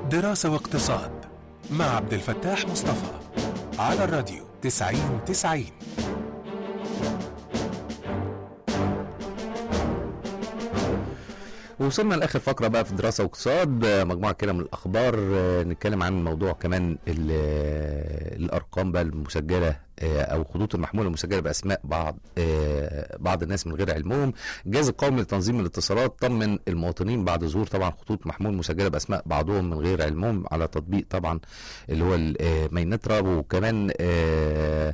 دراسة واقتصاد مع عبد الفتاح مصطفى على الراديو 90 90 وصلنا لاخر فقره بقى في دراسه واقتصاد آه، مجموعه كده من الاخبار آه، نتكلم عن موضوع كمان ال- آه، الارقام بقى المسجله آه، او خطوط المحموله المسجله باسماء بعض آه، بعض الناس من غير علمهم الجهاز القومي لتنظيم الاتصالات طمن المواطنين بعد ظهور طبعا خطوط محمول مسجله باسماء بعضهم من غير علمهم على تطبيق طبعا اللي هو ال- آه، مينترا وكمان آه،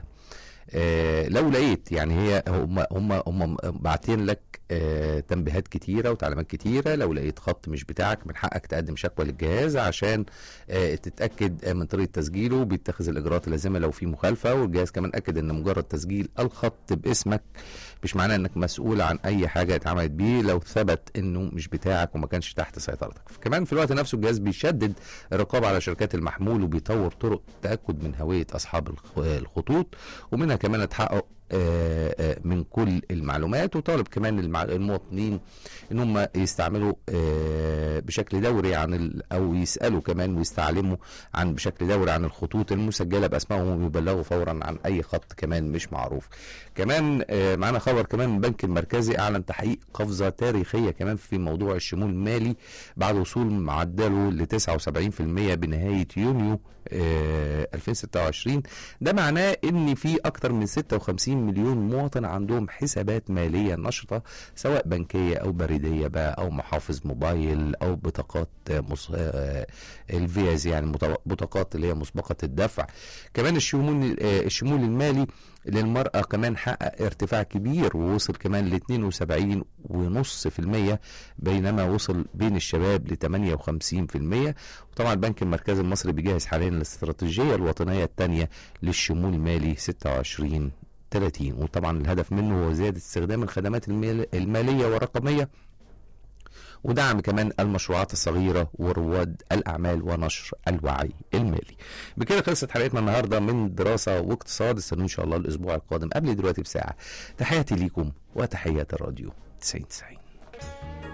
آه، لو لقيت يعني هي هم هم هم باعتين لك آه، تنبيهات كتيره وتعليمات كتيره لو لقيت خط مش بتاعك من حقك تقدم شكوى للجهاز عشان آه، تتاكد آه، من طريقه تسجيله بيتخذ الاجراءات اللازمه لو في مخالفه والجهاز كمان اكد ان مجرد تسجيل الخط باسمك مش معناه انك مسؤول عن اي حاجه اتعملت بيه لو ثبت انه مش بتاعك وما كانش تحت سيطرتك كمان في الوقت نفسه الجهاز بيشدد الرقابه على شركات المحمول وبيطور طرق التاكد من هويه اصحاب الخ- الخطوط ومنها كمان اتحقق آه، آه، من كل المعلومات وطالب كمان المع- المواطنين ان هم يستعملوا آه، بشكل دوري عن ال- او يسالوا كمان ويستعلموا عن بشكل دوري عن الخطوط المسجله باسمائهم ويبلغوا فورا عن اي خط كمان مش معروف. كمان آه، معانا خبر كمان من البنك المركزي اعلن تحقيق قفزه تاريخيه كمان في موضوع الشمول المالي بعد وصول معدله ل 79% بنهايه يونيو آه، 2026 ده معناه ان في اكتر من 56 مليون مواطن عندهم حسابات ماليه نشطه سواء بنكيه او بريديه بقى او محافظ موبايل او بطاقات آه، مص... آه، الفيز يعني مط- بطاقات اللي هي مسبقه الدفع كمان الشمول آه، الشمول المالي للمرأة كمان حقق ارتفاع كبير ووصل كمان ل 72 ونص في المية بينما وصل بين الشباب ل 58 في المية وطبعا البنك المركزي المصري بيجهز حاليا الاستراتيجية الوطنية الثانية للشمول المالي 26 30 وطبعا الهدف منه هو زيادة استخدام الخدمات المال- المالية والرقمية ودعم كمان المشروعات الصغيرة ورواد الأعمال ونشر الوعي المالي بكده خلصت حلقتنا النهاردة من دراسة واقتصاد استنوا إن شاء الله الأسبوع القادم قبل دلوقتي بساعة تحياتي ليكم وتحيات الراديو 90 90